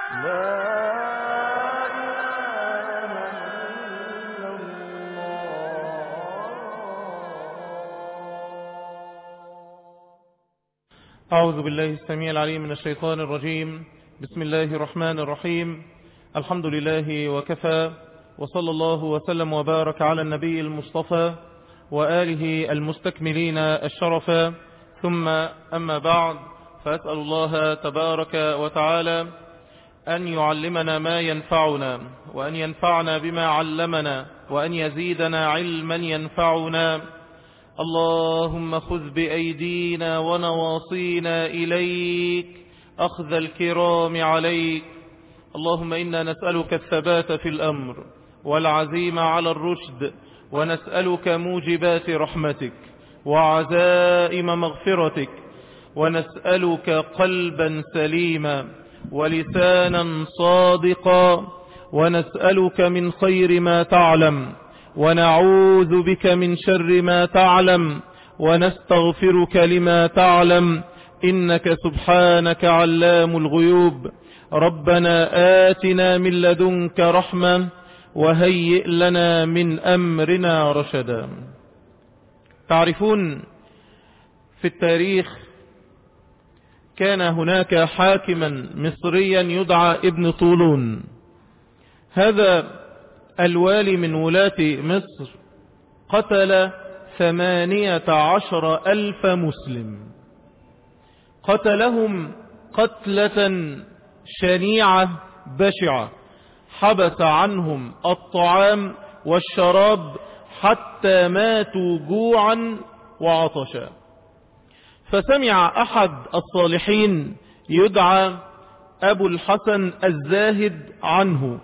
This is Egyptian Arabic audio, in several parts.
أعوذ بالله السميع العليم من الشيطان الرجيم بسم الله الرحمن الرحيم الحمد لله وكفى وصلى الله وسلم وبارك على النبي المصطفى وآله المستكملين الشرفا ثم أما بعد فأسأل الله تبارك وتعالى أن يعلمنا ما ينفعنا وأن ينفعنا بما علمنا وأن يزيدنا علما ينفعنا اللهم خذ بأيدينا ونواصينا إليك أخذ الكرام عليك اللهم إنا نسألك الثبات في الأمر والعزيمة على الرشد ونسألك موجبات رحمتك وعزائم مغفرتك ونسألك قلبا سليما ولسانا صادقا ونسألك من خير ما تعلم ونعوذ بك من شر ما تعلم ونستغفرك لما تعلم إنك سبحانك علام الغيوب ربنا آتنا من لدنك رحمة وهيئ لنا من أمرنا رشدا تعرفون في التاريخ كان هناك حاكما مصريا يدعى ابن طولون هذا الوالي من ولاة مصر قتل ثمانية عشر ألف مسلم قتلهم قتلة شنيعة بشعة حبس عنهم الطعام والشراب حتى ماتوا جوعا وعطشا فسمع أحد الصالحين يدعى أبو الحسن الزاهد عنه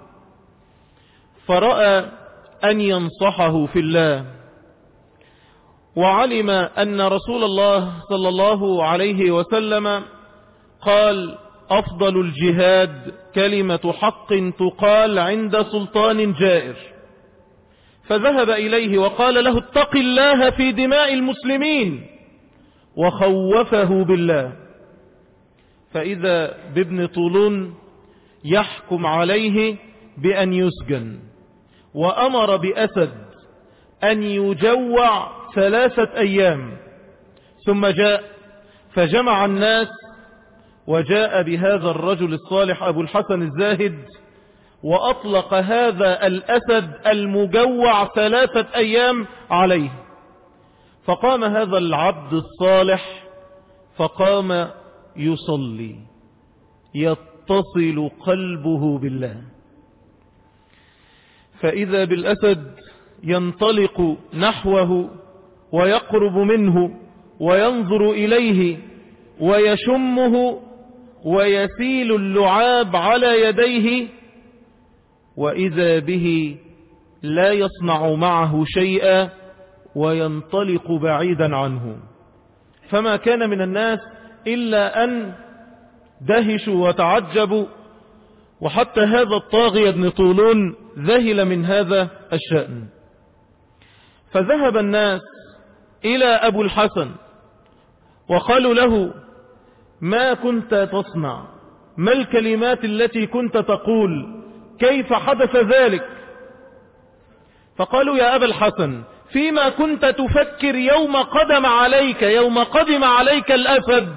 فرأى أن ينصحه في الله وعلم أن رسول الله صلى الله عليه وسلم قال أفضل الجهاد كلمة حق تقال عند سلطان جائر فذهب إليه وقال له اتق الله في دماء المسلمين وخوفه بالله فإذا بابن طولون يحكم عليه بأن يسجن وأمر بأسد أن يجوع ثلاثة أيام ثم جاء فجمع الناس وجاء بهذا الرجل الصالح أبو الحسن الزاهد وأطلق هذا الأسد المجوع ثلاثة أيام عليه فقام هذا العبد الصالح فقام يصلي يتصل قلبه بالله فإذا بالأسد ينطلق نحوه ويقرب منه وينظر إليه ويشمه ويسيل اللعاب على يديه وإذا به لا يصنع معه شيئا وينطلق بعيدا عنه فما كان من الناس إلا أن دهشوا وتعجبوا وحتى هذا الطاغية ابن طولون ذهل من هذا الشأن فذهب الناس إلى أبو الحسن وقالوا له ما كنت تصنع ما الكلمات التي كنت تقول كيف حدث ذلك فقالوا يا أبا الحسن فيما كنت تفكر يوم قدم عليك يوم قدم عليك الأسد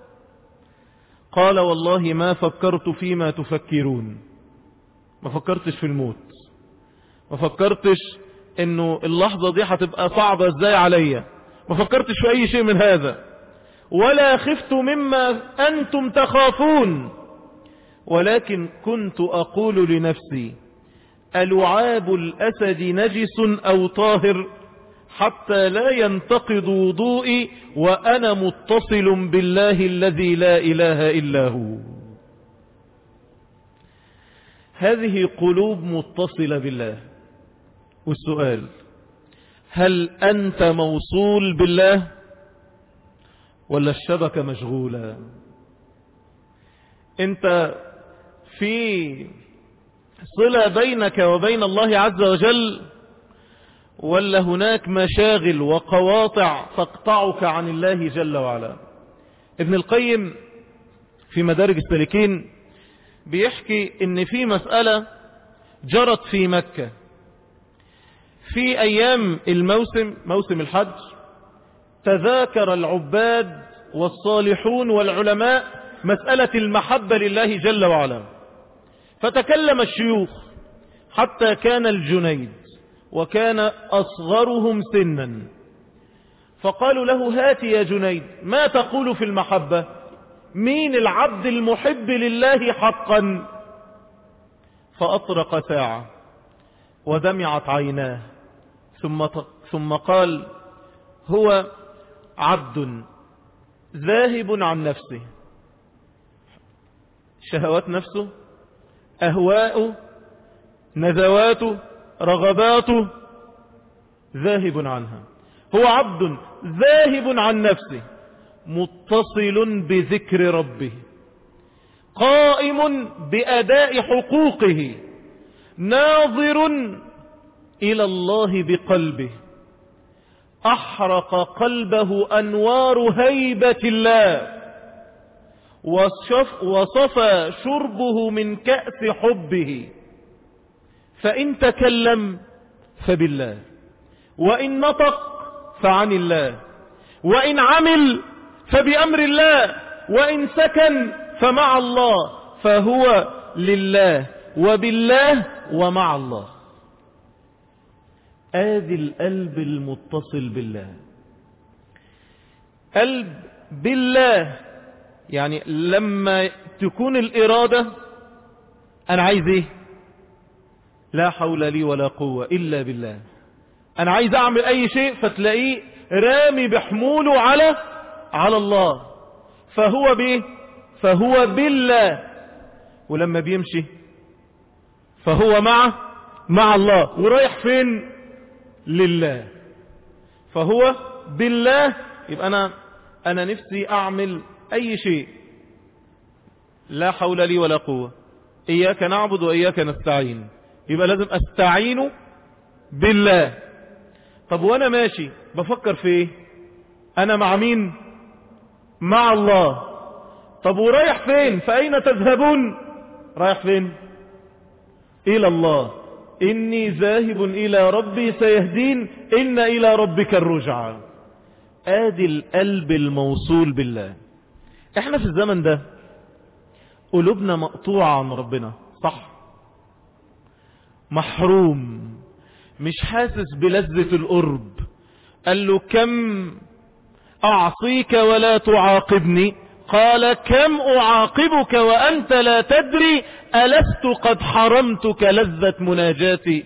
قال والله ما فكرت فيما تفكرون ما فكرتش في الموت ما فكرتش انه اللحظة دي هتبقى صعبة ازاي عليا ما فكرتش في اي شيء من هذا ولا خفت مما انتم تخافون ولكن كنت اقول لنفسي ألعاب الأسد نجس أو طاهر حتى لا ينتقض وضوئي وأنا متصل بالله الذي لا إله إلا هو هذه قلوب متصلة بالله والسؤال هل أنت موصول بالله ولا الشبكة مشغولة انت في صلة بينك وبين الله عز وجل ولا هناك مشاغل وقواطع تقطعك عن الله جل وعلا ابن القيم في مدارج السالكين بيحكي ان في مسألة جرت في مكة في ايام الموسم موسم الحج تذاكر العباد والصالحون والعلماء مسألة المحبة لله جل وعلا فتكلم الشيوخ حتى كان الجنيد وكان أصغرهم سنا فقالوا له هات يا جنيد ما تقول في المحبة مين العبد المحب لله حقا فأطرق ساعة ودمعت عيناه ثم, ثم قال هو عبد ذاهب عن نفسه شهوات نفسه أهواءه نذواته رغباته ذاهب عنها هو عبد ذاهب عن نفسه متصل بذكر ربه قائم بأداء حقوقه ناظر إلى الله بقلبه أحرق قلبه أنوار هيبة الله وصف وصفى شربه من كأس حبه فإن تكلم فبالله وإن نطق فعن الله وإن عمل فبأمر الله وإن سكن فمع الله فهو لله وبالله ومع الله آذي القلب المتصل بالله قلب بالله يعني لما تكون الإرادة أنا عايز إيه لا حول لي ولا قوة إلا بالله أنا عايز أعمل أي شيء فتلاقيه رامي بحموله على على الله فهو بإيه فهو بالله ولما بيمشي فهو مع مع الله ورايح فين لله فهو بالله يبقى أنا أنا نفسي أعمل أي شيء لا حول لي ولا قوة إياك نعبد وإياك نستعين يبقى لازم أستعين بالله طب وأنا ماشي بفكر في إيه أنا مع مين مع الله طب ورايح فين فأين تذهبون رايح فين إلى الله إني ذاهب إلى ربي سيهدين إن إلى ربك الرجعى آدي القلب الموصول بالله احنا في الزمن ده قلوبنا مقطوعة عن ربنا صح محروم مش حاسس بلذة القرب قال له كم أعصيك ولا تعاقبني قال كم أعاقبك وأنت لا تدري ألست قد حرمتك لذة مناجاتي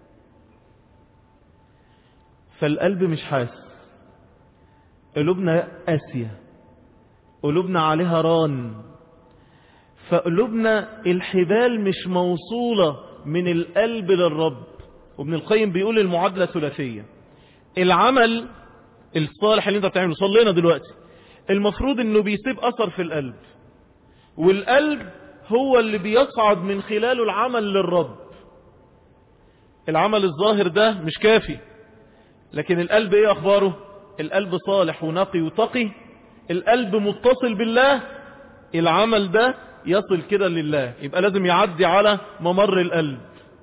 فالقلب مش حاسس قلوبنا قاسية قلوبنا عليها ران فقلوبنا الحبال مش موصولة من القلب للرب وابن القيم بيقول المعادلة ثلاثية العمل الصالح اللي انت بتعمله صلينا دلوقتي المفروض انه بيسيب اثر في القلب والقلب هو اللي بيصعد من خلاله العمل للرب العمل الظاهر ده مش كافي لكن القلب ايه اخباره القلب صالح ونقي وتقي القلب متصل بالله العمل ده يصل كده لله يبقى لازم يعدي على ممر القلب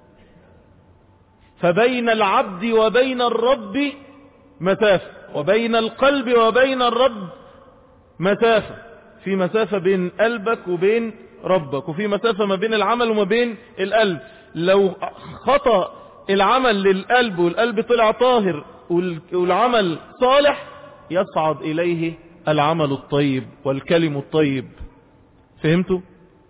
فبين العبد وبين الرب مسافة وبين القلب وبين الرب مسافة في مسافة بين قلبك وبين ربك وفي مسافة ما بين العمل وما بين القلب لو خطأ العمل للقلب والقلب طلع طاهر والعمل صالح يصعد إليه العمل الطيب والكلم الطيب فهمتوا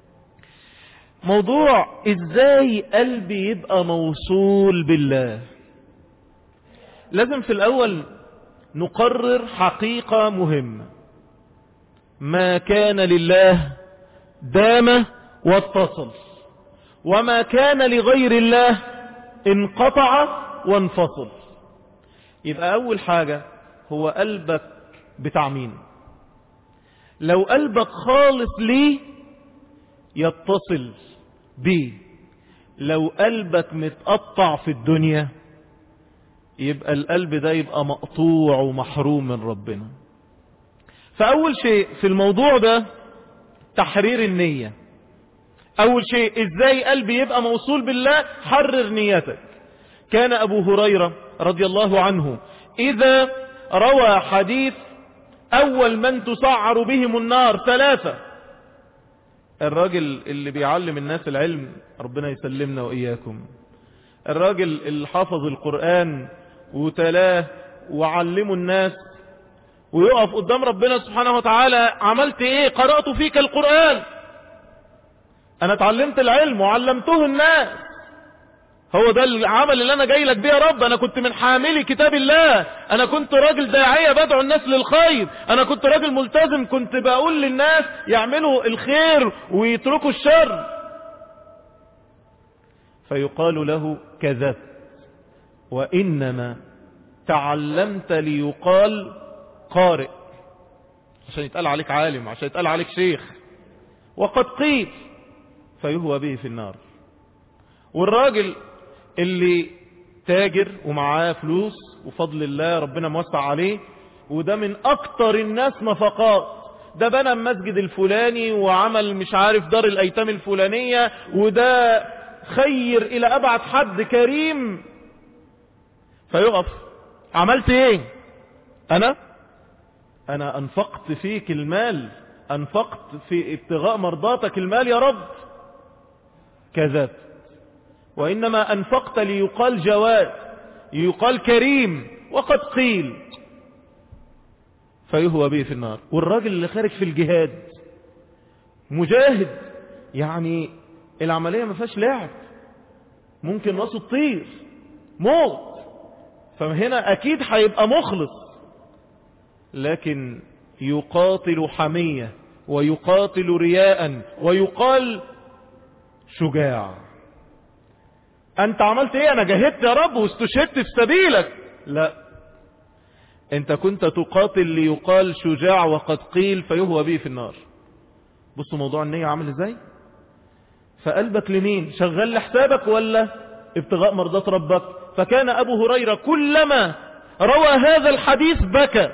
موضوع ازاي قلبي يبقى موصول بالله لازم في الاول نقرر حقيقة مهمة ما كان لله دام واتصل وما كان لغير الله انقطع وانفصل يبقى اول حاجة هو قلبك بتاع مين لو قلبك خالص ليه يتصل بيه لو قلبك متقطع في الدنيا يبقى القلب ده يبقى مقطوع ومحروم من ربنا فأول شيء في الموضوع ده تحرير النية اول شيء ازاي قلبي يبقى موصول بالله حرر نيتك كان ابو هريرة رضي الله عنه اذا روى حديث اول من تسعر بهم النار ثلاثة الراجل اللي بيعلم الناس العلم ربنا يسلمنا واياكم الراجل اللي حافظ القرآن وتلاه وعلمه الناس ويقف قدام ربنا سبحانه وتعالى عملت ايه قرأت فيك القرآن انا اتعلمت العلم وعلمته الناس هو ده العمل اللي انا جاي لك بيه يا رب انا كنت من حاملي كتاب الله انا كنت راجل داعية بدعو الناس للخير انا كنت راجل ملتزم كنت بقول للناس يعملوا الخير ويتركوا الشر فيقال له كذبت وانما تعلمت ليقال قارئ عشان يتقال عليك عالم عشان يتقال عليك شيخ وقد قيل فيهوى به في النار والراجل اللي تاجر ومعاه فلوس وفضل الله ربنا موسع عليه وده من اكتر الناس نفقات ده بنى المسجد الفلاني وعمل مش عارف دار الايتام الفلانية وده خير الى ابعد حد كريم فيقف عملت ايه انا انا انفقت فيك المال انفقت في ابتغاء مرضاتك المال يا رب كذبت وانما انفقت ليقال جواد يقال كريم وقد قيل فيهوى به في النار والراجل اللي خارج في الجهاد مجاهد يعني العملية ما فيهاش لعب ممكن راسه تطير موت فهنا اكيد هيبقى مخلص لكن يقاتل حمية ويقاتل رياء ويقال شجاع انت عملت ايه انا جاهدت يا رب واستشهدت في سبيلك لا انت كنت تقاتل ليقال شجاع وقد قيل فيهوى به في النار بصوا موضوع النية عامل ازاي فقلبك لمين شغال لحسابك ولا ابتغاء مرضات ربك فكان ابو هريرة كلما روى هذا الحديث بكى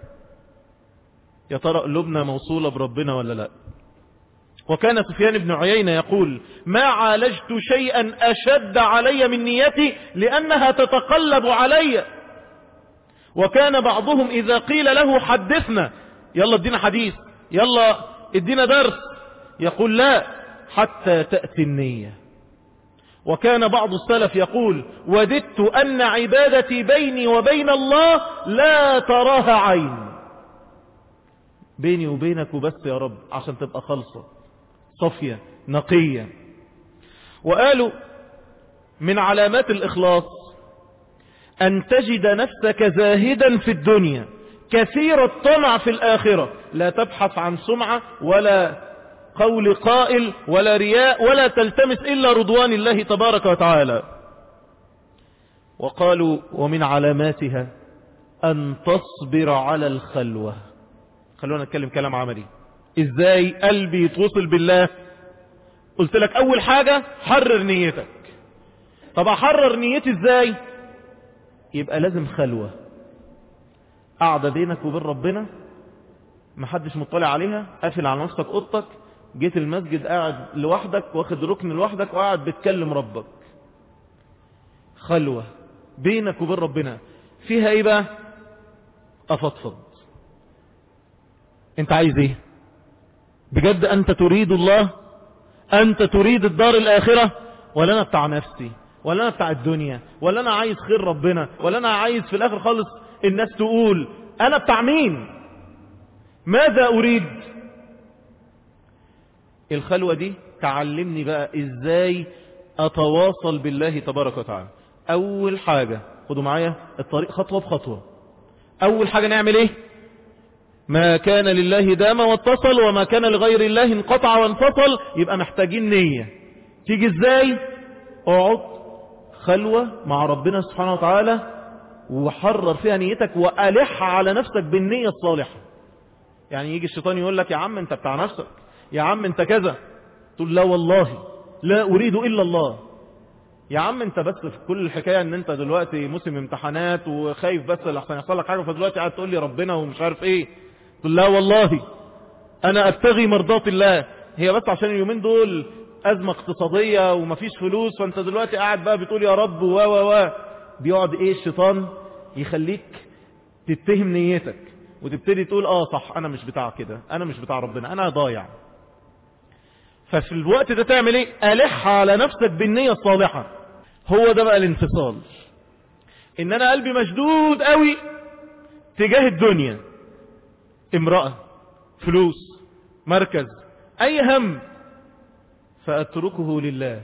يا ترى قلوبنا موصولة بربنا ولا لا وكان سفيان بن عيينة يقول ما عالجت شيئا أشد علي من نيتي لأنها تتقلب علي وكان بعضهم إذا قيل له حدثنا يلا ادينا حديث يلا ادينا درس يقول لا حتى تأتي النية وكان بعض السلف يقول وددت أن عبادتي بيني وبين الله لا تراها عين بيني وبينك وبس يا رب عشان تبقى خالصة صفية نقية وقالوا من علامات الإخلاص أن تجد نفسك زاهدا في الدنيا كثير الطمع في الآخرة لا تبحث عن سمعة ولا قول قائل ولا رياء ولا تلتمس إلا رضوان الله تبارك وتعالى وقالوا ومن علاماتها أن تصبر على الخلوة خلونا نتكلم كلام عملي ازاي قلبي يتوصل بالله قلت لك اول حاجة حرر نيتك طب احرر نيتي ازاي يبقى لازم خلوة قاعدة بينك وبين ربنا محدش مطلع عليها قافل على نفسك اوضتك جيت المسجد قاعد لوحدك واخد ركن لوحدك وقاعد بتكلم ربك خلوة بينك وبين ربنا فيها ايه بقى افضفض انت عايز ايه بجد انت تريد الله انت تريد الدار الاخرة ولا انا بتاع نفسي ولا انا بتاع الدنيا ولا انا عايز خير ربنا ولا انا عايز في الاخر خالص الناس تقول انا بتاع مين ماذا اريد الخلوة دي تعلمني بقى ازاي اتواصل بالله تبارك وتعالى اول حاجة خدوا معايا الطريق خطوة بخطوة اول حاجة نعمل ايه ما كان لله دام واتصل وما كان لغير الله انقطع وانفصل يبقى محتاجين نية تيجي ازاي اقعد خلوة مع ربنا سبحانه وتعالى وحرر فيها نيتك وألح على نفسك بالنية الصالحة يعني يجي الشيطان يقول لك يا عم انت بتاع نفسك يا عم انت كذا تقول لا والله لا اريد الا الله يا عم انت بس في كل الحكاية ان انت دلوقتي موسم امتحانات وخايف بس لحسن يحصل لك حاجة فدلوقتي قاعد تقول لي ربنا ومش عارف ايه تقول لا والله انا ابتغي مرضات الله هي بس عشان اليومين دول أزمة اقتصادية ومفيش فلوس فأنت دلوقتي قاعد بقى بتقول يا رب و و و بيقعد إيه الشيطان يخليك تتهم نيتك وتبتدي تقول آه صح أنا مش بتاع كده أنا مش بتاع ربنا أنا ضايع ففي الوقت ده تعمل إيه ألح على نفسك بالنية الصالحة هو ده بقى الانفصال إن أنا قلبي مشدود قوي تجاه الدنيا امرأة فلوس مركز أي هم فأتركه لله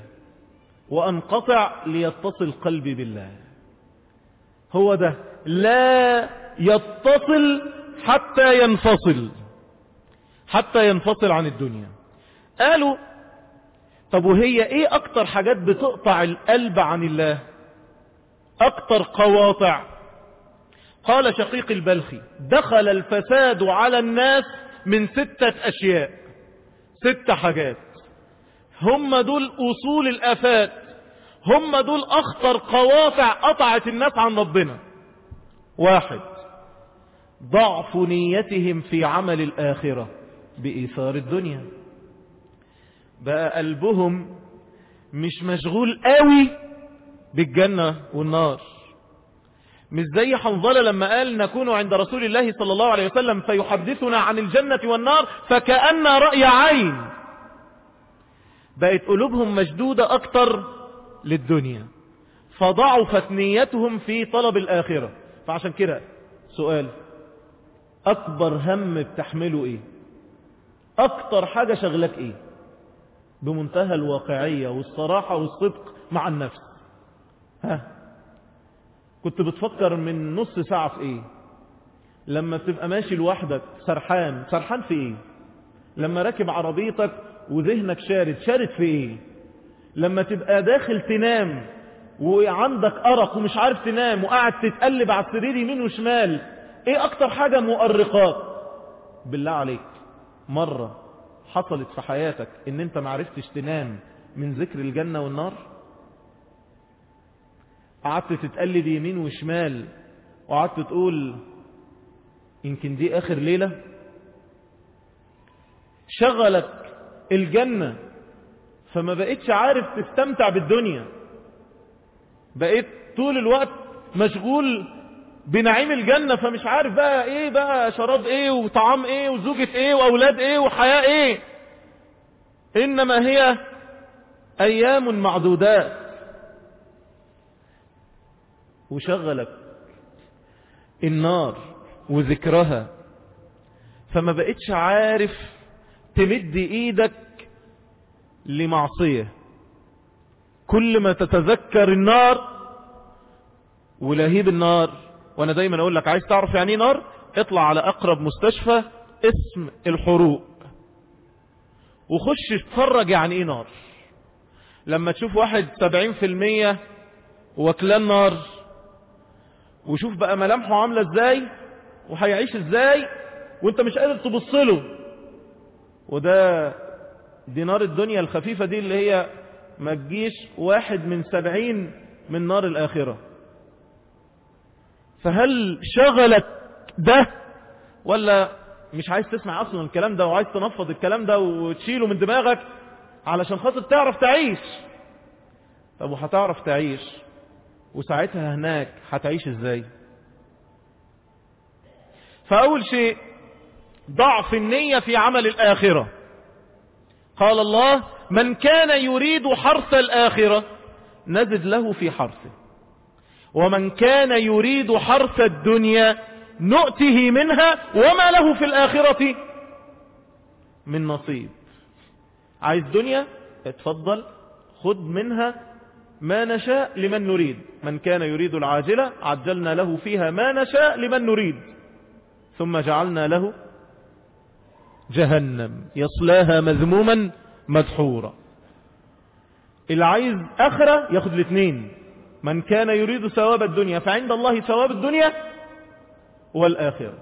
وأنقطع ليتصل قلبي بالله هو ده لا يتصل حتى ينفصل حتى ينفصل عن الدنيا قالوا طب وهي ايه اكتر حاجات بتقطع القلب عن الله اكتر قواطع قال شقيق البلخي دخل الفساد على الناس من ستة اشياء ست حاجات هم دول اصول الافات هم دول اخطر قواطع قطعت الناس عن ربنا واحد ضعف نيتهم في عمل الاخرة بايثار الدنيا بقى قلبهم مش مشغول قوي بالجنة والنار مش زي حنظلة لما قال نكون عند رسول الله صلى الله عليه وسلم فيحدثنا عن الجنة والنار فكأن رأي عين بقت قلوبهم مشدودة أكتر للدنيا فضعفت نيتهم في طلب الآخرة فعشان كده سؤال أكبر هم بتحمله إيه أكتر حاجة شغلك إيه بمنتهى الواقعية والصراحة والصدق مع النفس ها كنت بتفكر من نص ساعة في ايه لما بتبقى ماشي لوحدك سرحان سرحان في ايه لما راكب عربيتك وذهنك شارد شارد في ايه لما تبقى داخل تنام وعندك أرق ومش عارف تنام وقاعد تتقلب على السرير يمين وشمال ايه اكتر حاجة مؤرقات بالله عليك مرة حصلت في حياتك ان انت معرفتش تنام من ذكر الجنة والنار قعدت تتقلب يمين وشمال وقعدت تقول يمكن دي اخر ليلة شغلك الجنة فما بقيتش عارف تستمتع بالدنيا بقيت طول الوقت مشغول بنعيم الجنة فمش عارف بقى ايه بقى شراب ايه وطعام ايه وزوجة ايه واولاد ايه وحياة ايه انما هي ايام معدودات وشغلك النار وذكرها فما بقتش عارف تمد ايدك لمعصية كل ما تتذكر النار ولهيب النار وانا دايما اقول لك عايز تعرف يعني ايه نار اطلع على اقرب مستشفى اسم الحروق وخش اتفرج يعني ايه نار لما تشوف واحد سبعين في المية وكلان نار وشوف بقى ملامحه عاملة ازاي وهيعيش ازاي وانت مش قادر تبص له وده دي نار الدنيا الخفيفة دي اللي هي ما تجيش واحد من سبعين من نار الآخرة فهل شغلك ده ولا مش عايز تسمع اصلا الكلام ده وعايز تنفض الكلام ده وتشيله من دماغك علشان خاطر تعرف تعيش طب وهتعرف تعيش وساعتها هناك هتعيش ازاي فاول شيء ضعف النية في عمل الاخرة قال الله من كان يريد حرث الاخرة نزد له في حرثه ومن كان يريد حرث الدنيا نؤته منها وما له في الآخرة من نصيب عايز دنيا اتفضل خد منها ما نشاء لمن نريد من كان يريد العاجلة عجلنا له فيها ما نشاء لمن نريد ثم جعلنا له جهنم يصلاها مذموما مدحورا اللي عايز اخرة ياخد الاثنين من كان يريد ثواب الدنيا فعند الله ثواب الدنيا والآخرة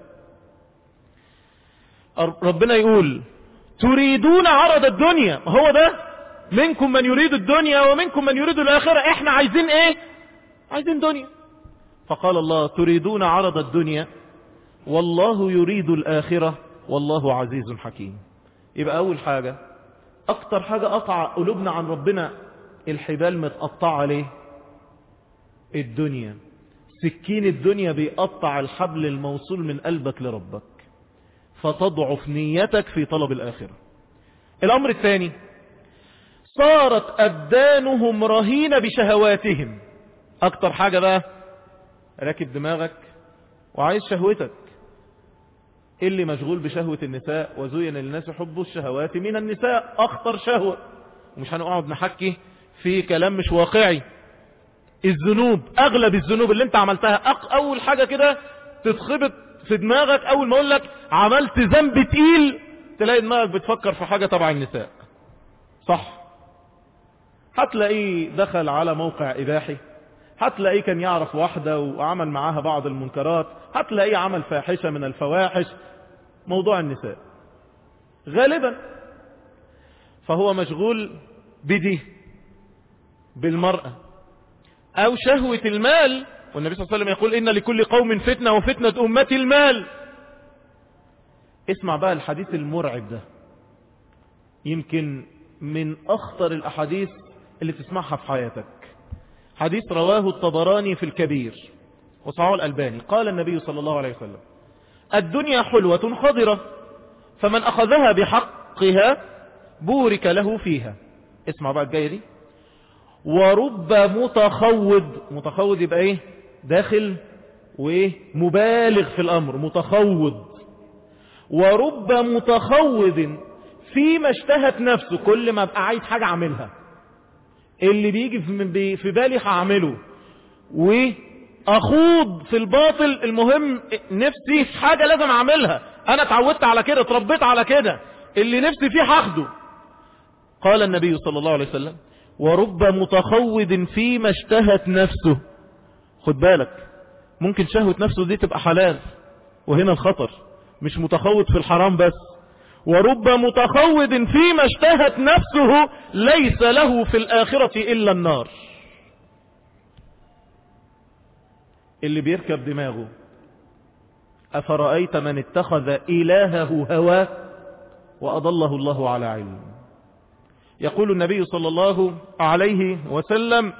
ربنا يقول تريدون عرض الدنيا هو ده منكم من يريد الدنيا ومنكم من يريد الآخرة احنا عايزين ايه عايزين دنيا فقال الله تريدون عرض الدنيا والله يريد الآخرة والله عزيز حكيم يبقى أول حاجة اكتر حاجة قطع قلوبنا عن ربنا الحبال متقطعة ليه الدنيا سكين الدنيا بيقطع الحبل الموصول من قلبك لربك فتضعف نيتك في طلب الآخرة الأمر الثاني صارت أبدانهم رهينة بشهواتهم أكتر حاجة بقى راكب دماغك وعايز شهوتك اللي مشغول بشهوة النساء وزين للناس حب الشهوات من النساء أخطر شهوة ومش هنقعد نحكي في كلام مش واقعي الذنوب أغلب الذنوب اللي انت عملتها أق أول حاجة كده تتخبط في دماغك أول ما أقول لك عملت ذنب تقيل تلاقي دماغك بتفكر في حاجة تبع النساء صح هتلاقيه دخل على موقع إباحي هتلاقيه كان يعرف واحدة وعمل معاها بعض المنكرات هتلاقيه عمل فاحشة من الفواحش موضوع النساء غالبا فهو مشغول بدي بالمرأة أو شهوة المال والنبي صلى الله عليه وسلم يقول إن لكل قوم فتنة وفتنة أمتي المال اسمع بقى الحديث المرعب ده يمكن من أخطر الأحاديث اللي تسمعها في حياتك حديث رواه الطبراني في الكبير وصعاه الألباني قال النبي صلى الله عليه وسلم الدنيا حلوة خضرة فمن أخذها بحقها بورك له فيها اسمع بقى الجاية دي ورب متخوض متخوض يبقى ايه داخل وايه مبالغ في الامر متخوض ورب متخوض فيما اشتهت نفسه كل ما ابقى عايز حاجة اعملها اللي بيجي في في بالي هعمله واخوض في الباطل المهم نفسي في حاجة لازم اعملها انا اتعودت على كده اتربيت على كده اللي نفسي فيه هاخده قال النبي صلى الله عليه وسلم ورب متخوض فيما اشتهت نفسه خد بالك ممكن شهوة نفسه دي تبقى حلال وهنا الخطر مش متخوض في الحرام بس ورب متخوض فيما اشتهت نفسه ليس له في الآخرة إلا النار اللي بيركب دماغه أفرأيت من اتخذ إلهه هواه وأضله الله على علم يقول النبي صلى الله عليه وسلم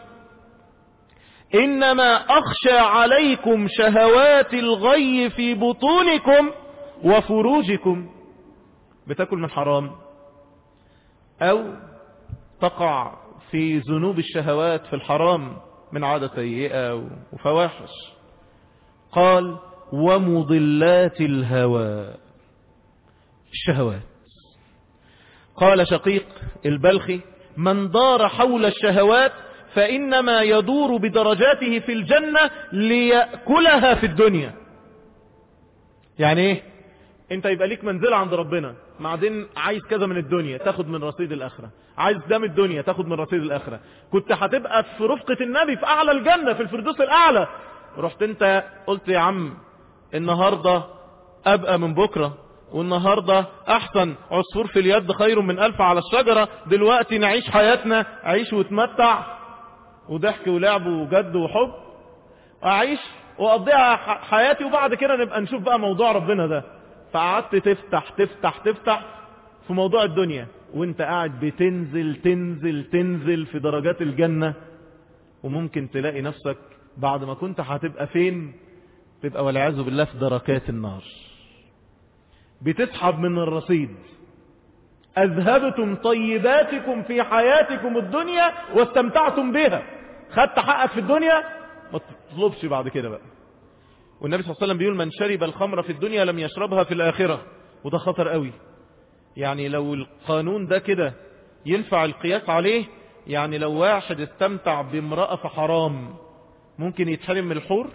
إنما أخشى عليكم شهوات الغي في بطونكم وفروجكم بتاكل من حرام أو تقع في ذنوب الشهوات في الحرام من عادة سيئة وفواحش قال ومضلات الهوى الشهوات قال شقيق البلخي من دار حول الشهوات فإنما يدور بدرجاته في الجنة ليأكلها في الدنيا يعني ايه انت يبقى ليك منزل عند ربنا بعدين عايز كذا من الدنيا تاخد من رصيد الاخره عايز ده من الدنيا تاخد من رصيد الاخره كنت هتبقى في رفقه النبي في اعلى الجنه في الفردوس الاعلى رحت انت قلت يا عم النهارده ابقى من بكره والنهاردة احسن عصفور في اليد خير من الف على الشجرة دلوقتي نعيش حياتنا عيش وتمتع وضحك ولعب وجد وحب اعيش واقضيها حياتي وبعد كده نبقى نشوف بقى موضوع ربنا ده فقعدت تفتح تفتح تفتح في موضوع الدنيا وانت قاعد بتنزل تنزل تنزل في درجات الجنة وممكن تلاقي نفسك بعد ما كنت هتبقى فين تبقى والعياذ بالله في دركات النار بتسحب من الرصيد أذهبتم طيباتكم في حياتكم الدنيا واستمتعتم بها خدت حقك في الدنيا ما تطلبش بعد كده بقى والنبي صلى الله عليه وسلم بيقول من شرب الخمر في الدنيا لم يشربها في الآخرة وده خطر قوي يعني لو القانون ده كده ينفع القياس عليه يعني لو واحد استمتع بامرأة في حرام ممكن يتحرم من الحور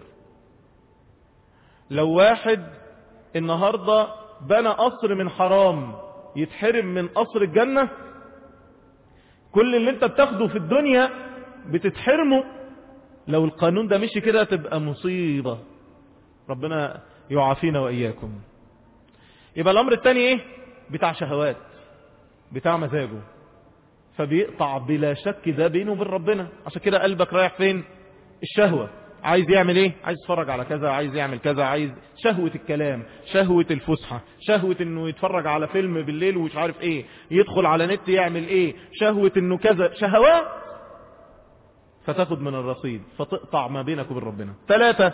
لو واحد النهاردة بنى قصر من حرام يتحرم من قصر الجنة كل اللي انت بتاخده في الدنيا بتتحرمه لو القانون ده مشي كده تبقى مصيبة ربنا يعافينا وإياكم يبقى الأمر الثاني ايه بتاع شهوات بتاع مزاجه فبيقطع بلا شك ده بينه وبين ربنا عشان كده قلبك رايح فين الشهوة عايز يعمل ايه عايز يتفرج على كذا عايز يعمل كذا عايز شهوة الكلام شهوة الفسحة شهوة انه يتفرج على فيلم بالليل ومش عارف ايه يدخل على نت يعمل ايه شهوة انه كذا شهوات فتاخد من الرصيد فتقطع ما بينك وبين ربنا ثلاثة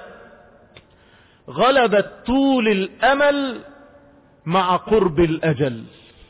غلبت طول الامل مع قرب الاجل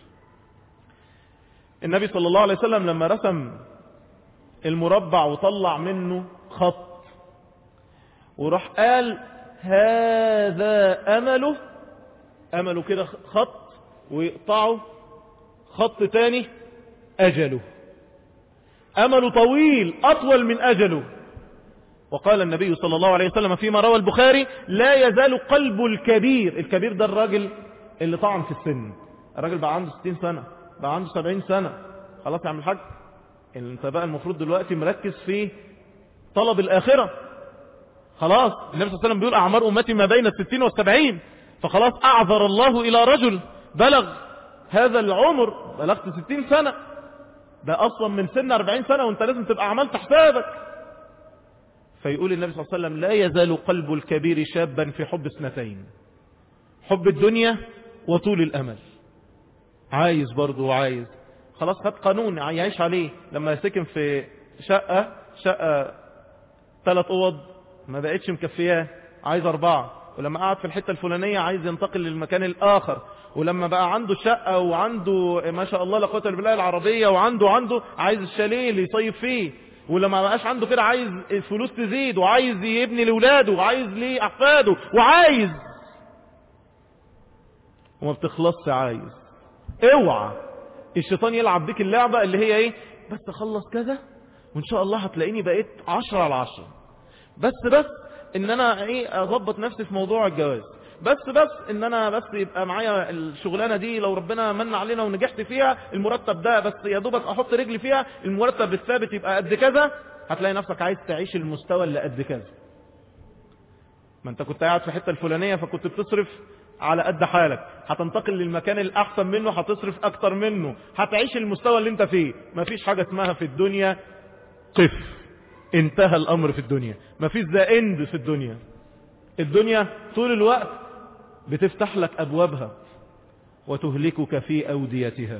النبي صلى الله عليه وسلم لما رسم المربع وطلع منه خط وراح قال هذا أمله أمله كده خط ويقطعه خط تاني أجله أمله طويل أطول من أجله وقال النبي صلى الله عليه وسلم فيما روى البخاري لا يزال قلب الكبير الكبير ده الراجل اللي طعن في السن الراجل بقى عنده 60 سنة بقى عنده 70 سنة خلاص يا عم الحاج انت بقى المفروض دلوقتي مركز في طلب الآخرة خلاص النبي صلى الله عليه وسلم بيقول أعمار أمتي ما بين الستين والسبعين فخلاص أعذر الله إلى رجل بلغ هذا العمر بلغت ستين سنة ده أصلا من سن أربعين سنة وانت لازم تبقى عملت حسابك فيقول النبي صلى الله عليه وسلم لا يزال قلب الكبير شابا في حب اثنتين حب الدنيا وطول الأمل عايز برضه وعايز خلاص خد قانون يعيش عليه لما سكن في شقة شقة ثلاث اوض ما بقتش مكفياه عايز اربعة ولما قعد في الحتة الفلانية عايز ينتقل للمكان الاخر ولما بقى عنده شقة وعنده ما شاء الله لا قوه الا بالله العربية وعنده عنده عايز الشاليه اللي يصيف فيه ولما بقاش عنده كده عايز الفلوس تزيد وعايز يبني لاولاده وعايز ليه احفاده وعايز وما بتخلصش عايز اوعى الشيطان يلعب بيك اللعبة اللي هي ايه بس اخلص كذا وان شاء الله هتلاقيني بقيت عشرة على عشرة بس بس ان انا ايه اضبط نفسي في موضوع الجواز بس بس ان انا بس يبقى معايا الشغلانة دي لو ربنا من علينا ونجحت فيها المرتب ده بس يا دوبك احط رجلي فيها المرتب الثابت يبقى قد كذا هتلاقي نفسك عايز تعيش المستوى اللي قد كذا ما انت كنت قاعد في الحته الفلانية فكنت بتصرف على قد حالك هتنتقل للمكان الأحسن منه هتصرف أكتر منه هتعيش المستوى اللي انت فيه مفيش حاجة اسمها في الدنيا قف انتهى الأمر في الدنيا مفيش ذا اند في الدنيا الدنيا طول الوقت بتفتح لك أبوابها وتهلكك في أوديتها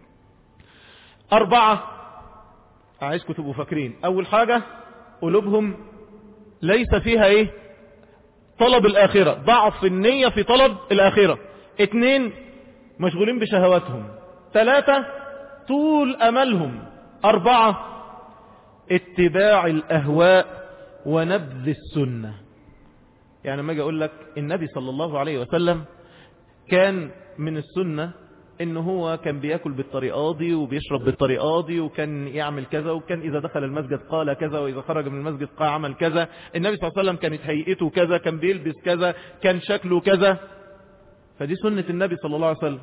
أربعة عايزكم تبقوا فاكرين أول حاجة قلوبهم ليس فيها ايه طلب الآخرة ضعف النية في طلب الآخرة اتنين مشغولين بشهواتهم ثلاثة طول أملهم أربعة اتباع الأهواء ونبذ السنة يعني ما اجي اقول لك النبي صلى الله عليه وسلم كان من السنة ان هو كان بياكل بالطريقة دي وبيشرب بالطريقة دي وكان يعمل كذا وكان اذا دخل المسجد قال كذا واذا خرج من المسجد قال عمل كذا النبي صلى الله عليه وسلم كانت هيئته كذا كان بيلبس كذا كان شكله كذا فدي سنة النبي صلى الله عليه وسلم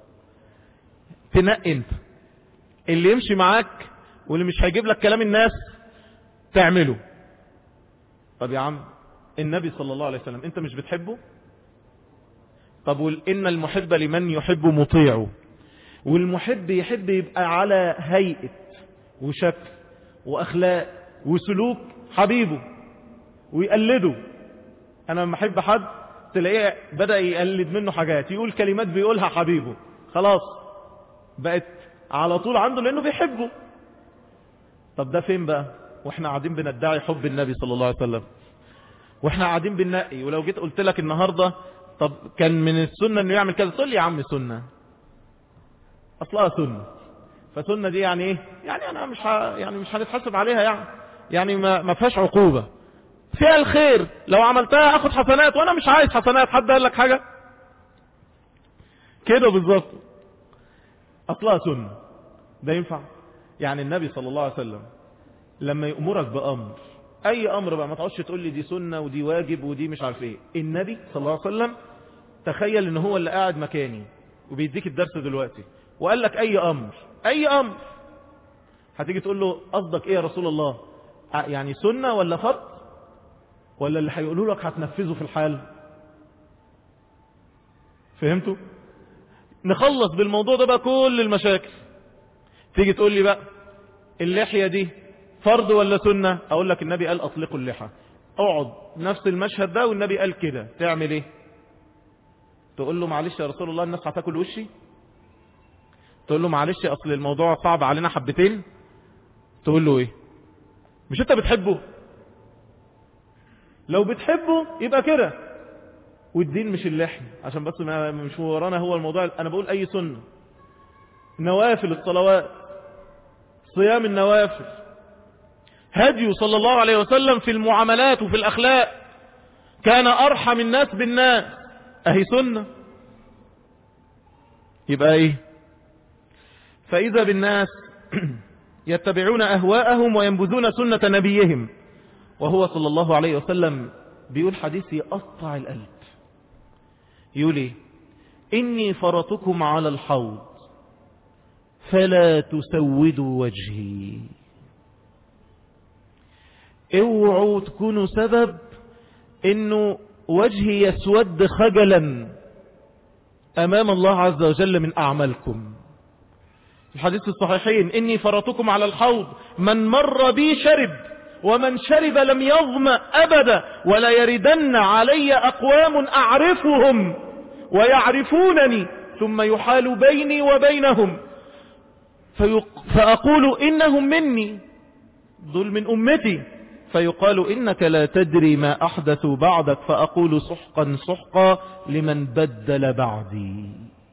تنقي انت اللي يمشي معاك واللي مش هيجيب لك كلام الناس تعمله طب يا عم النبي صلى الله عليه وسلم انت مش بتحبه طب وإن المحب لمن يحب مطيعه والمحب يحب يبقى على هيئة وشكل وأخلاق وسلوك حبيبه ويقلده أنا لما أحب حد تلاقيه بدأ يقلد منه حاجات يقول كلمات بيقولها حبيبه خلاص بقت على طول عنده لأنه بيحبه طب ده فين بقى واحنا قاعدين بندعي حب النبي صلى الله عليه وسلم واحنا قاعدين بننقي ولو جيت قلت لك النهاردة طب كان من السنة انه يعمل كذا تقول لي يا عم سنة اصلها سنة فسنة دي يعني ايه يعني انا مش ه... يعني مش هنتحاسب عليها يعني يعني ما, ما فيهاش عقوبة فيها الخير لو عملتها اخد حسنات وانا مش عايز حسنات حد قال لك حاجة كده بالظبط اصلها سنة ده ينفع يعني النبي صلى الله عليه وسلم لما يأمرك بأمر اي امر بقى ما تقعدش تقول لي دي سنة ودي واجب ودي مش عارف ايه النبي صلى الله عليه وسلم تخيل ان هو اللي قاعد مكاني وبيديك الدرس دلوقتي وقال لك اي امر اي امر هتيجي تقول له قصدك ايه يا رسول الله يعني سنة ولا فرض ولا اللي هيقولوا لك هتنفذه في الحال فهمتوا نخلص بالموضوع ده بقى كل المشاكل تيجي تقول لي بقى اللحية دي فرض ولا سنة اقول لك النبي قال اطلقوا اللحى اقعد نفس المشهد ده والنبي قال كده تعمل ايه تقول له معلش يا رسول الله الناس هتاكل وشي تقول له معلش اصل الموضوع صعب علينا حبتين تقول له ايه مش انت بتحبه لو بتحبه يبقى كده والدين مش اللحم عشان بس ما مش ورانا هو الموضوع انا بقول اي سنة نوافل الصلوات صيام النوافل هدي صلى الله عليه وسلم في المعاملات وفي الاخلاق كان ارحم الناس بالناس اهي سنة يبقى ايه فاذا بالناس يتبعون اهواءهم وينبذون سنة نبيهم وهو صلى الله عليه وسلم بيقول حديث يقطع القلب يقول ايه اني فرطكم على الحوض فلا تسودوا وجهي اوعوا تكونوا سبب انه وجهي يسود خجلا امام الله عز وجل من اعمالكم الحديث الصحيحين اني فرطكم على الحوض من مر بي شرب ومن شرب لم يظمأ أبدا ولا يردن علي أقوام أعرفهم ويعرفونني ثم يحال بيني وبينهم فأقول إنهم مني دول من أمتي فيقال إنك لا تدري ما أحدث بعدك فأقول سحقا سحقا لمن بدل بعدي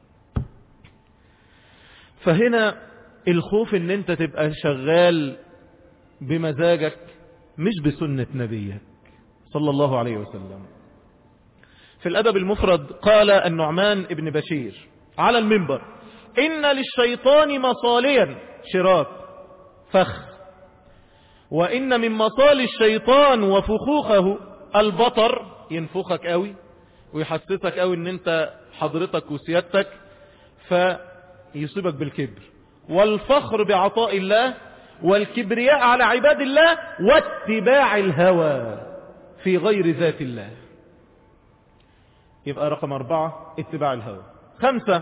فهنا الخوف ان انت تبقى شغال بمزاجك مش بسنة نبيك صلى الله عليه وسلم في الأدب المفرد قال النعمان ابن بشير على المنبر إن للشيطان مصاليا شراك فخ وإن من مصال الشيطان وفخوخه البطر ينفخك قوي ويحسسك قوي ان انت حضرتك وسيادتك فيصيبك بالكبر والفخر بعطاء الله والكبرياء على عباد الله واتباع الهوى في غير ذات الله يبقى رقم أربعة اتباع الهوى خمسة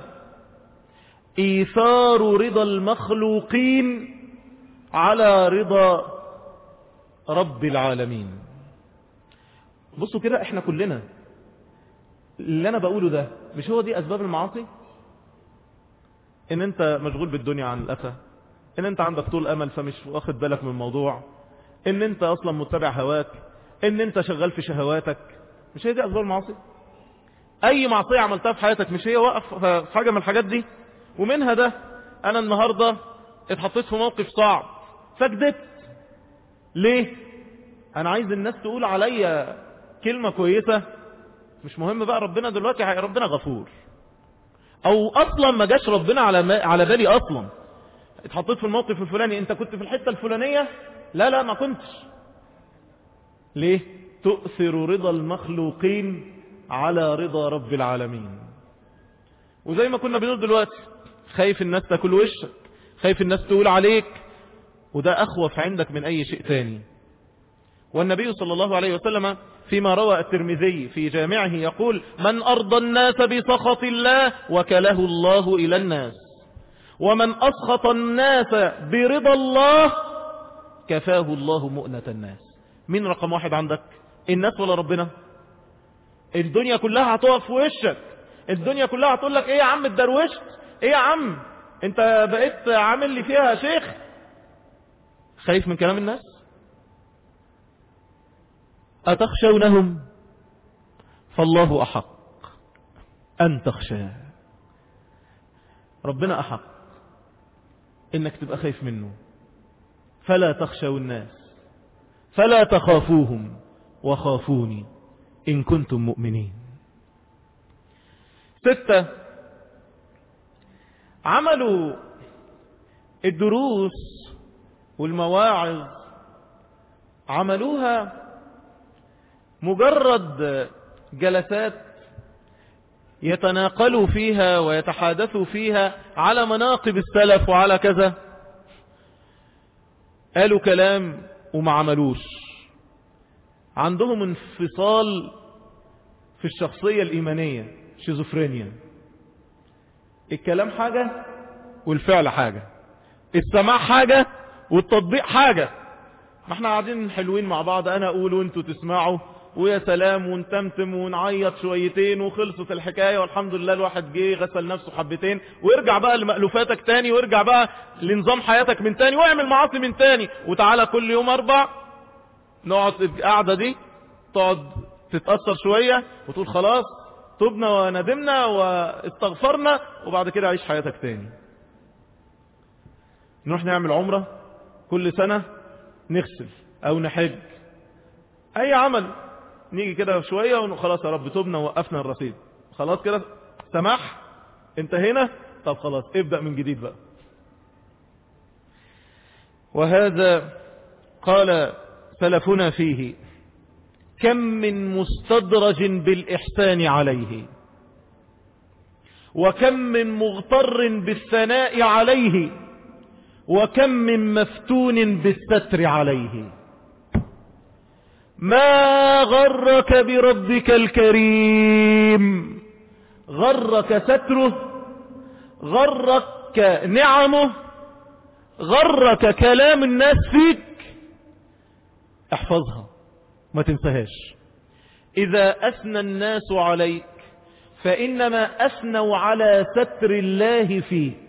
إيثار رضا المخلوقين على رضا رب العالمين بصوا كده احنا كلنا اللي انا بقوله ده مش هو دي اسباب المعاصي ان انت مشغول بالدنيا عن الاسى ان انت عندك طول امل فمش واخد بالك من الموضوع ان انت اصلا متبع هواك ان انت شغال في شهواتك مش هي دي اسباب المعاصي اي معصية عملتها في حياتك مش هي وقف في حاجة من الحاجات دي ومنها ده انا النهاردة اتحطيت في موقف صعب فكدبت ليه انا عايز الناس تقول عليا كلمة كويسة مش مهم بقى ربنا دلوقتي ربنا غفور او اصلا ما جاش ربنا على ما على بالي اصلا اتحطيت في الموقف الفلاني انت كنت في الحتة الفلانية لا لا ما كنتش ليه تؤثر رضا المخلوقين على رضا رب العالمين وزي ما كنا بنقول دلوقتي خايف الناس تاكل وشك خايف الناس تقول عليك وده أخوف عندك من أي شيء ثاني والنبي صلى الله عليه وسلم فيما روى الترمذي في جامعه يقول من أرضى الناس بسخط الله وكله الله إلى الناس ومن أسخط الناس برضا الله كفاه الله مؤنة الناس مين رقم واحد عندك الناس ولا ربنا الدنيا كلها هتقف في وشك الدنيا كلها هتقول لك ايه يا عم اتدروشت ايه يا عم انت بقيت عامل لي فيها شيخ خايف من كلام الناس أتخشونهم فالله أحق أن تخشاه ربنا أحق إنك تبقى خايف منه فلا تخشوا الناس فلا تخافوهم وخافوني إن كنتم مؤمنين ستة عملوا الدروس والمواعظ عملوها مجرد جلسات يتناقلوا فيها ويتحادثوا فيها على مناقب السلف وعلى كذا قالوا كلام وما عملوش عندهم انفصال في الشخصية الإيمانية شيزوفرينيا الكلام حاجة والفعل حاجة السماع حاجة والتطبيق حاجة ما احنا قاعدين حلوين مع بعض انا اقول وانتوا تسمعوا ويا سلام ونتمتم ونعيط شويتين وخلصت الحكاية والحمد لله الواحد جه غسل نفسه حبتين وارجع بقى لمألوفاتك تاني وارجع بقى لنظام حياتك من تاني واعمل معاصي من تاني وتعالى كل يوم اربع نقعد القعدة دي تقعد تتأثر شوية وتقول خلاص تبنا وندمنا واستغفرنا وبعد كده عيش حياتك تاني نروح نعمل عمرة كل سنة نغسل او نحج اي عمل نيجي كده شوية وخلاص يا رب تبنا ووقفنا الرصيد خلاص كده سماح انت هنا طب خلاص ابدأ من جديد بقى وهذا قال سلفنا فيه كم من مستدرج بالإحسان عليه وكم من مغتر بالثناء عليه وكم من مفتون بالستر عليه ما غرك بربك الكريم غرك ستره غرك نعمه غرك كلام الناس فيك احفظها ما تنساهاش إذا أثنى الناس عليك فإنما أثنوا على ستر الله فيك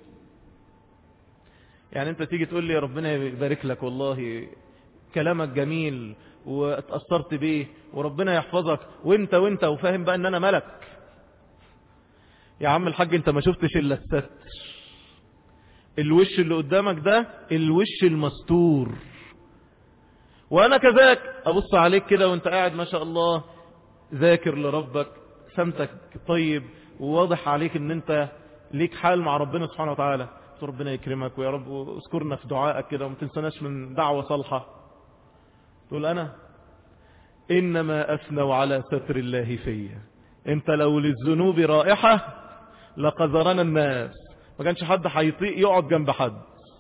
يعني أنت تيجي تقول لي يا ربنا يبارك لك والله كلامك جميل واتأثرت بيه وربنا يحفظك وانت وانت وفاهم بقى ان انا ملك يا عم الحاج انت ما شفتش الا الستر الوش اللي قدامك ده الوش المستور وانا كذاك ابص عليك كده وانت قاعد ما شاء الله ذاكر لربك سمتك طيب وواضح عليك ان انت ليك حال مع ربنا سبحانه وتعالى ربنا يكرمك ويا رب اذكرنا في دعائك كده وما تنسناش من دعوة صالحة تقول انا انما اثنوا على ستر الله فيا انت لو للذنوب رائحة لقذرنا الناس ما كانش حد هيطيق يقعد جنب حد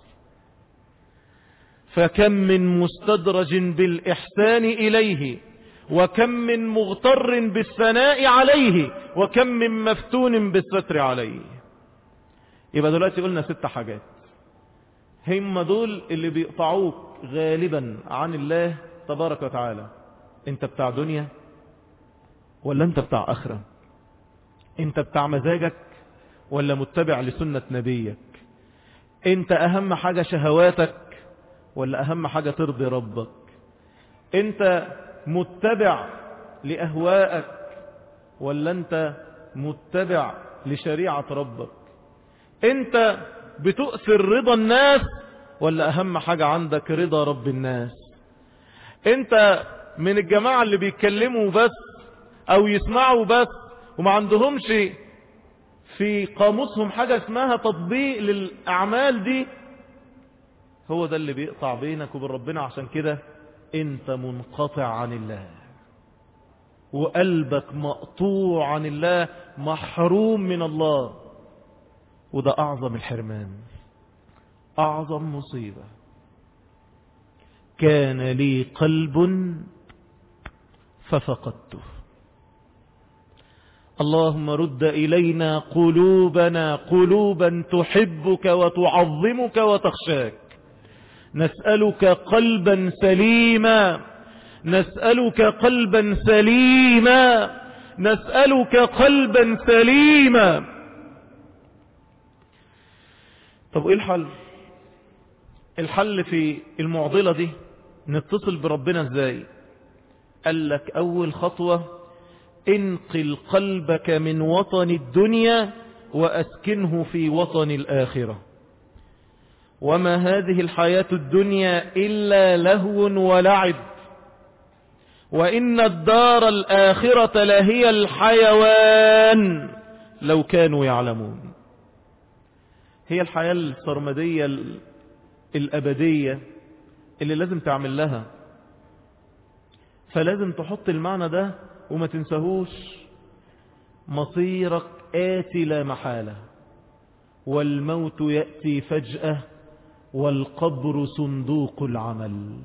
فكم من مستدرج بالإحسان إليه وكم من مغتر بالثناء عليه وكم من مفتون بالستر عليه يبقى دلوقتي قلنا ست حاجات هم دول اللي بيقطعوك غالبا عن الله تبارك وتعالى انت بتاع دنيا ولا انت بتاع اخرة انت بتاع مزاجك ولا متبع لسنة نبيك انت اهم حاجة شهواتك ولا اهم حاجة ترضي ربك انت متبع لأهوائك ولا انت متبع لشريعة ربك انت بتؤثر رضا الناس ولا اهم حاجة عندك رضا رب الناس انت من الجماعة اللي بيتكلموا بس او يسمعوا بس وما عندهمش في قاموسهم حاجة اسمها تطبيق للأعمال دي هو ده اللي بيقطع بينك وبين ربنا عشان كده انت منقطع عن الله وقلبك مقطوع عن الله محروم من الله وده أعظم الحرمان أعظم مصيبة كان لي قلب ففقدته اللهم رد إلينا قلوبنا قلوبا تحبك وتعظمك وتخشاك نسألك قلبا سليما نسألك قلبا سليما نسألك قلبا سليما طب ايه الحل الحل في المعضلة دي نتصل بربنا ازاي قال لك اول خطوة انقل قلبك من وطن الدنيا واسكنه في وطن الاخرة وما هذه الحياة الدنيا إلا لهو ولعب وإن الدار الآخرة لهي الحيوان لو كانوا يعلمون هي الحياة السرمدية الأبدية اللي لازم تعمل لها فلازم تحط المعنى ده وما تنسهوش مصيرك آتي لا محالة والموت يأتي فجأة والقبر صندوق العمل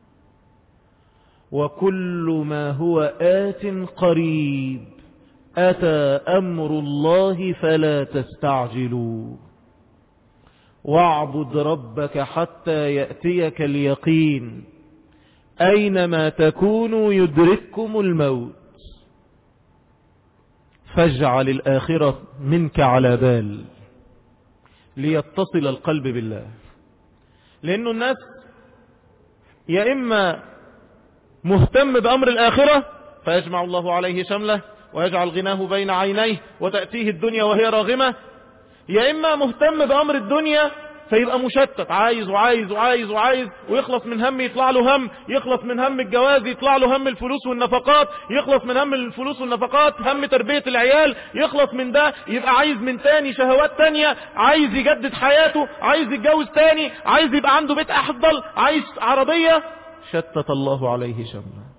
وكل ما هو آت قريب أتى أمر الله فلا تستعجلوا واعبد ربك حتى يأتيك اليقين أينما تكونوا يدرككم الموت فاجعل الآخرة منك على بال ليتصل القلب بالله لأنه الناس يا إما مهتم بأمر الآخرة فيجمع الله عليه شمله ويجعل غناه بين عينيه وتأتيه الدنيا وهي راغمة يا إما مهتم بأمر الدنيا فيبقى مشتت عايز وعايز وعايز وعايز ويخلص من هم يطلع له هم يخلص من هم الجواز يطلع له هم الفلوس والنفقات يخلص من هم الفلوس والنفقات هم تربية العيال يخلص من ده يبقى عايز من تاني شهوات تانية عايز يجدد حياته عايز يتجوز تاني عايز يبقى عنده بيت أفضل عايز عربية شتت الله عليه شمله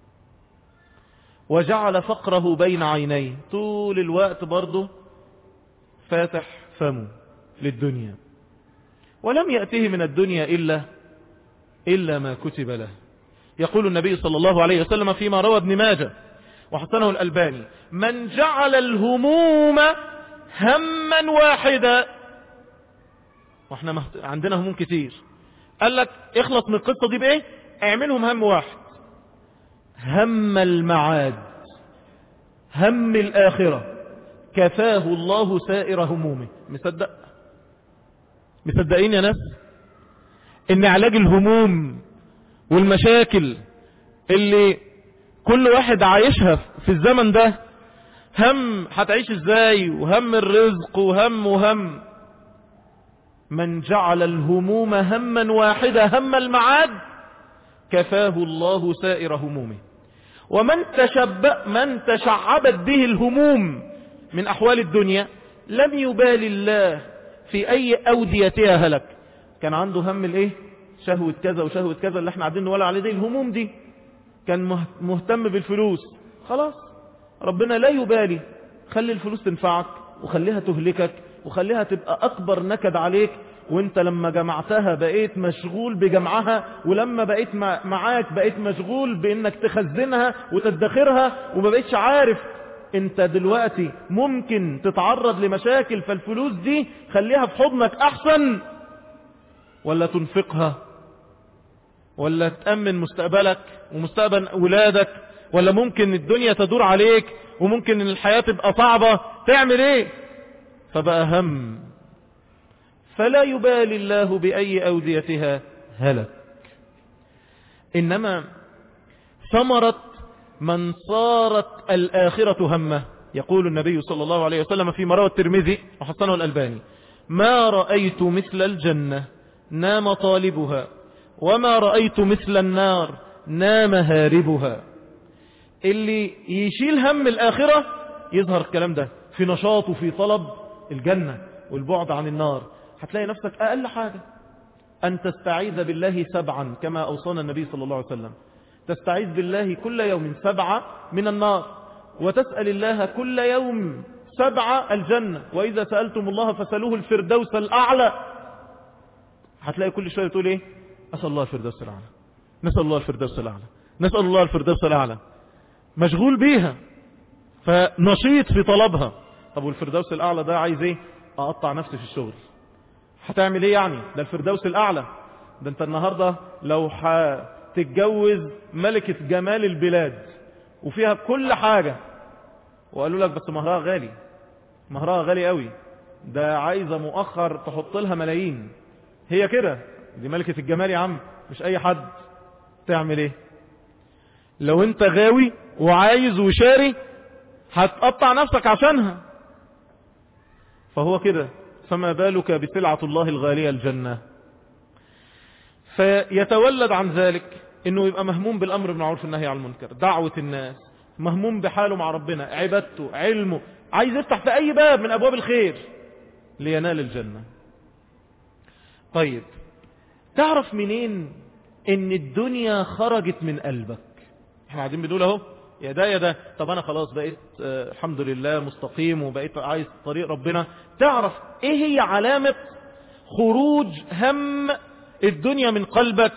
وجعل فقره بين عينيه طول الوقت برضه فاتح فمه للدنيا ولم يأته من الدنيا إلا إلا ما كتب له يقول النبي صلى الله عليه وسلم فيما روى ابن ماجه وحسنه الألباني من جعل الهموم هما واحدا واحنا مهت... عندنا هموم كتير قال لك اخلص من القصة دي بايه اعملهم هم واحد هم المعاد هم الآخرة كفاه الله سائر همومه مصدق مصدقين يا ناس ان علاج الهموم والمشاكل اللي كل واحد عايشها في الزمن ده هم هتعيش ازاي وهم الرزق وهم وهم من جعل الهموم هما واحدة هم المعاد كفاه الله سائر همومه ومن تشبأ من تشعبت به الهموم من أحوال الدنيا لم يبال الله في أي أوديتها هلك كان عنده هم الإيه شهوة كذا وشهوة كذا اللي احنا قاعدين نولع عليه دي الهموم دي كان مهتم بالفلوس خلاص ربنا لا يبالي خلي الفلوس تنفعك وخليها تهلكك وخليها تبقى أكبر نكد عليك وانت لما جمعتها بقيت مشغول بجمعها ولما بقيت معاك بقيت مشغول بانك تخزنها وتدخرها وما بقيتش عارف انت دلوقتي ممكن تتعرض لمشاكل فالفلوس دي خليها في حضنك احسن ولا تنفقها ولا تأمن مستقبلك ومستقبل ولادك ولا ممكن الدنيا تدور عليك وممكن الحياة تبقى صعبة تعمل ايه فبقى هم فلا يبالي الله بأي أوديتها هلك إنما ثمرة من صارت الآخرة همه يقول النبي صلى الله عليه وسلم في مروى الترمذي وحسنه الألباني ما رأيت مثل الجنة نام طالبها وما رأيت مثل النار نام هاربها اللي يشيل هم الآخرة يظهر الكلام ده في نشاط وفي طلب الجنة والبعد عن النار هتلاقي نفسك أقل حاجة أن تستعيذ بالله سبعا كما أوصانا النبي صلى الله عليه وسلم تستعيذ بالله كل يوم سبعة من النار وتسأل الله كل يوم سبعة الجنة وإذا سألتم الله فسألوه الفردوس الأعلى هتلاقي كل شوية تقول إيه أسأل الله الفردوس الأعلى نسأل الله الفردوس الأعلى نسأل الله الفردوس الأعلى مشغول بيها فنشيط في طلبها طب والفردوس الأعلى ده عايز إيه أقطع نفسي في الشغل هتعمل إيه يعني ده الفردوس الأعلى ده أنت النهاردة لو هتتجوز ملكة جمال البلاد وفيها كل حاجة وقالوا لك بس مهرها غالي مهرها غالي قوي ده عايزة مؤخر تحط لها ملايين هي كده دي ملكة الجمال يا عم مش اي حد تعمل ايه لو انت غاوي وعايز وشاري هتقطع نفسك عشانها فهو كده فما بالك بسلعة الله الغالية الجنة فيتولد عن ذلك انه يبقى مهموم بالامر بالمعروف والنهي عن المنكر دعوة الناس مهموم بحاله مع ربنا عبادته علمه عايز يفتح في اي باب من ابواب الخير لينال الجنة طيب تعرف منين ان الدنيا خرجت من قلبك احنا قاعدين بنقول اهو يا ده يا ده طب انا خلاص بقيت آه الحمد لله مستقيم وبقيت عايز طريق ربنا تعرف ايه هي علامة خروج هم الدنيا من قلبك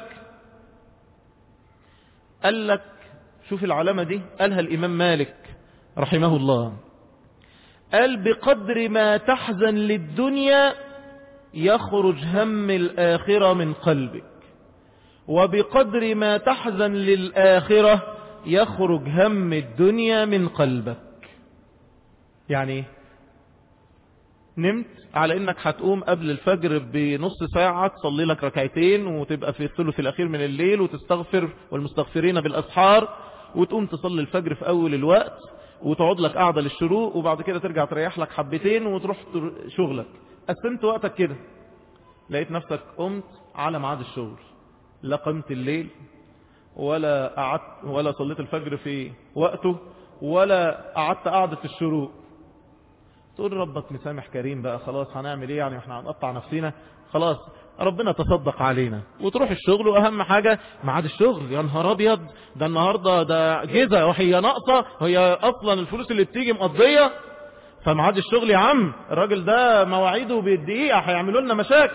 قال لك شوف العلامة دي قالها الامام مالك رحمه الله قال بقدر ما تحزن للدنيا يخرج هم الآخرة من قلبك وبقدر ما تحزن للآخرة يخرج هم الدنيا من قلبك يعني نمت على انك هتقوم قبل الفجر بنص ساعة تصلي لك ركعتين وتبقى في الثلث الاخير من الليل وتستغفر والمستغفرين بالاسحار وتقوم تصلي الفجر في اول الوقت وتقعد لك قاعدة للشروق وبعد كده ترجع تريح لك حبتين وتروح شغلك قسمت وقتك كده لقيت نفسك قمت على ميعاد الشغل لا قمت الليل ولا قعدت ولا صليت الفجر في وقته ولا قعدت قعدة الشروق تقول ربك مسامح كريم بقى خلاص هنعمل ايه يعني احنا هنقطع نفسنا خلاص ربنا تصدق علينا وتروح الشغل واهم حاجة ميعاد الشغل يا نهار ابيض ده النهاردة ده جزء وهي ناقصة هي اصلا الفلوس اللي بتيجي مقضية فميعاد الشغل يا عم الراجل ده مواعيده بالدقيقة هيعملوا لنا مشاكل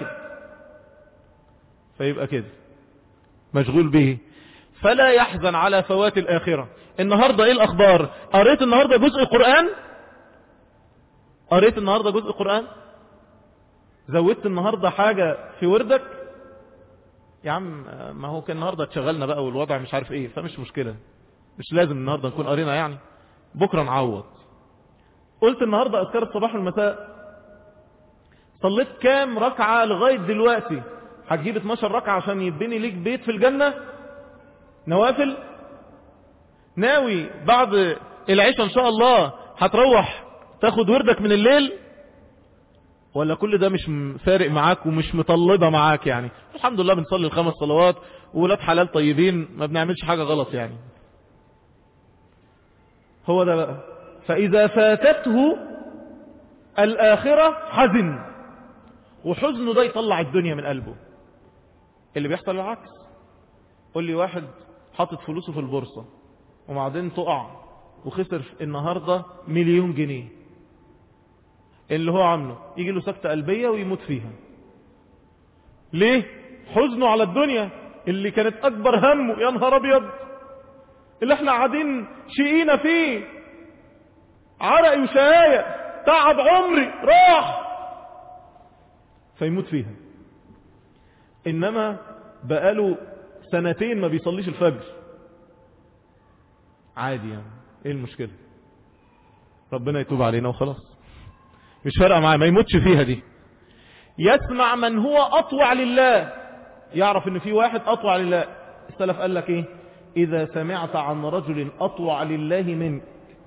فيبقى كده مشغول به فلا يحزن على فوات الآخرة النهاردة ايه الاخبار قريت النهاردة جزء قرآن قريت النهاردة جزء قرآن زودت النهاردة حاجة في وردك يا عم ما هو كان النهاردة اتشغلنا بقى والوضع مش عارف ايه فمش مشكلة مش لازم النهاردة نكون قرينا يعني بكرة نعوض قلت النهاردة اذكار الصباح والمساء صليت كام ركعة لغاية دلوقتي هتجيب 12 ركعة عشان يبني ليك بيت في الجنة نوافل ناوي بعد العشاء ان شاء الله هتروح تاخد وردك من الليل ولا كل ده مش فارق معاك ومش مطلبة معاك يعني الحمد لله بنصلي الخمس صلوات وولاد حلال طيبين ما بنعملش حاجة غلط يعني هو ده بقى فإذا فاتته الآخرة حزن وحزنه ده يطلع الدنيا من قلبه اللي بيحصل العكس قول لي واحد حاطط فلوسه في البورصة وبعدين تقع وخسر النهاردة مليون جنيه اللي هو عامله يجي له سكتة قلبية ويموت فيها ليه حزنه على الدنيا اللي كانت اكبر همه يا نهار ابيض اللي احنا قاعدين شقينا فيه عرقي وشقايا تعب عمري راح فيموت فيها انما بقاله سنتين ما بيصليش الفجر عادي يعني ايه المشكلة ربنا يتوب علينا وخلاص مش فارقة معاه ما يموتش فيها دي يسمع من هو أطوع لله يعرف ان في واحد أطوع لله السلف قال لك ايه إذا سمعت عن رجل أطوع لله منك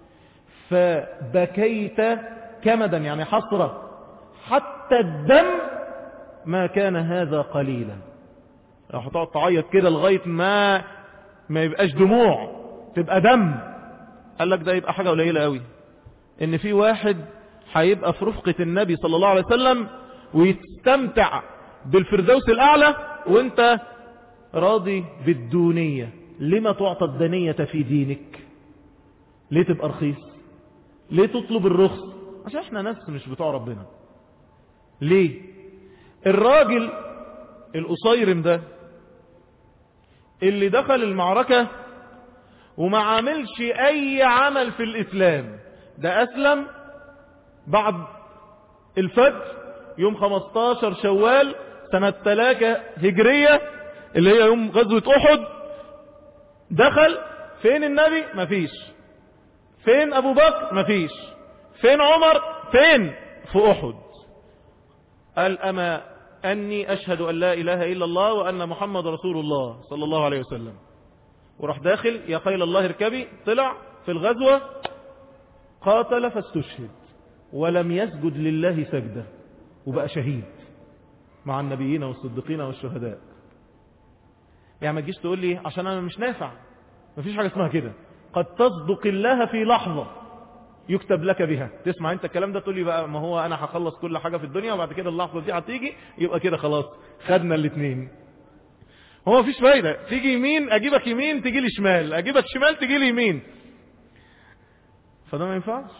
فبكيت كمدا يعني حسرة حتى الدم ما كان هذا قليلا لو هتقعد تعيط كده لغاية ما ما يبقاش دموع تبقى دم قال لك ده يبقى حاجة قليلة قوي ان في واحد هيبقى في رفقة النبي صلى الله عليه وسلم ويستمتع بالفردوس الأعلى وانت راضي بالدونية لما تعطى الدنية في دينك ليه تبقى رخيص ليه تطلب الرخص عشان احنا ناس مش بتوع ربنا ليه الراجل القصيرم ده اللي دخل المعركة وما عاملش اي عمل في الاسلام ده اسلم بعد الفجر يوم 15 شوال سنة 3 هجرية اللي هي يوم غزوة احد دخل فين النبي مفيش فين ابو بكر مفيش فين عمر فين في احد قال اما اني اشهد ان لا اله الا الله وان محمد رسول الله صلى الله عليه وسلم وراح داخل يا خيل الله اركبي طلع في الغزوة قاتل فاستشهد ولم يسجد لله سجدة وبقى شهيد مع النبيين والصديقين والشهداء يعني ما تجيش تقول لي عشان انا مش نافع مفيش حاجة اسمها كده قد تصدق الله في لحظة يكتب لك بها تسمع انت الكلام ده تقول لي بقى ما هو انا هخلص كل حاجة في الدنيا وبعد كده اللحظة دي هتيجي يبقى كده خلاص خدنا الاثنين هو مفيش فايدة تيجي يمين اجيبك يمين تيجي لي شمال اجيبك شمال تيجي لي يمين فده ما ينفعش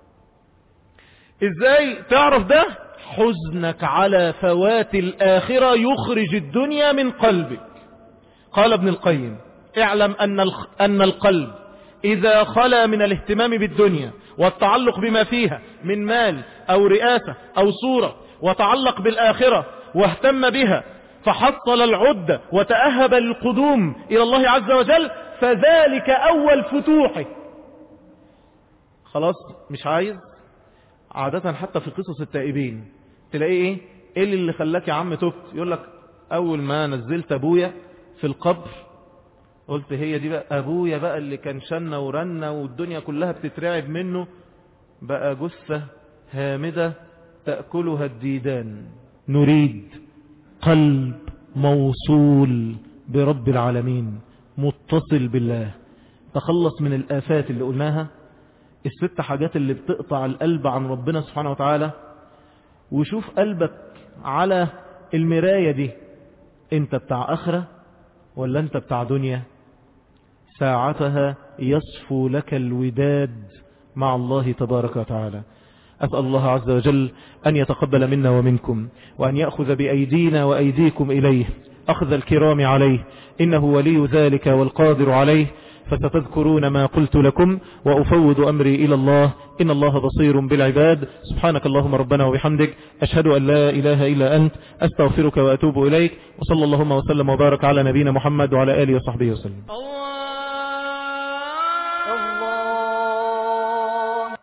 ازاي تعرف ده حزنك على فوات الآخرة يخرج الدنيا من قلبك قال ابن القيم اعلم أن أن القلب إذا خلا من الاهتمام بالدنيا والتعلق بما فيها من مال أو رئاسة أو صورة وتعلق بالآخرة واهتم بها فحصل العدة وتأهب للقدوم إلى الله عز وجل فذلك أول فتوحه خلاص مش عايز عادة حتى في قصص التائبين تلاقي ايه ايه اللي خلاك يا عم تبت يقول لك اول ما نزلت ابويا في القبر قلت هي دي بقى ابويا بقى اللي كان شنا ورنا والدنيا كلها بتترعب منه بقى جثة هامدة تأكلها الديدان نريد قلب موصول برب العالمين متصل بالله تخلص من الآفات اللي قلناها الست حاجات اللي بتقطع القلب عن ربنا سبحانه وتعالى وشوف قلبك على المراية دي انت بتاع اخرة ولا انت بتاع دنيا ساعتها يصفو لك الوداد مع الله تبارك وتعالى أسأل الله عز وجل أن يتقبل منا ومنكم وأن يأخذ بأيدينا وأيديكم إليه أخذ الكرام عليه إنه ولي ذلك والقادر عليه فستذكرون ما قلت لكم وأفوض أمري إلى الله إن الله بصير بالعباد سبحانك اللهم ربنا وبحمدك أشهد أن لا إله إلا أنت أستغفرك وأتوب إليك وصلى اللهم وسلم وبارك على نبينا محمد وعلى آله وصحبه وسلم الله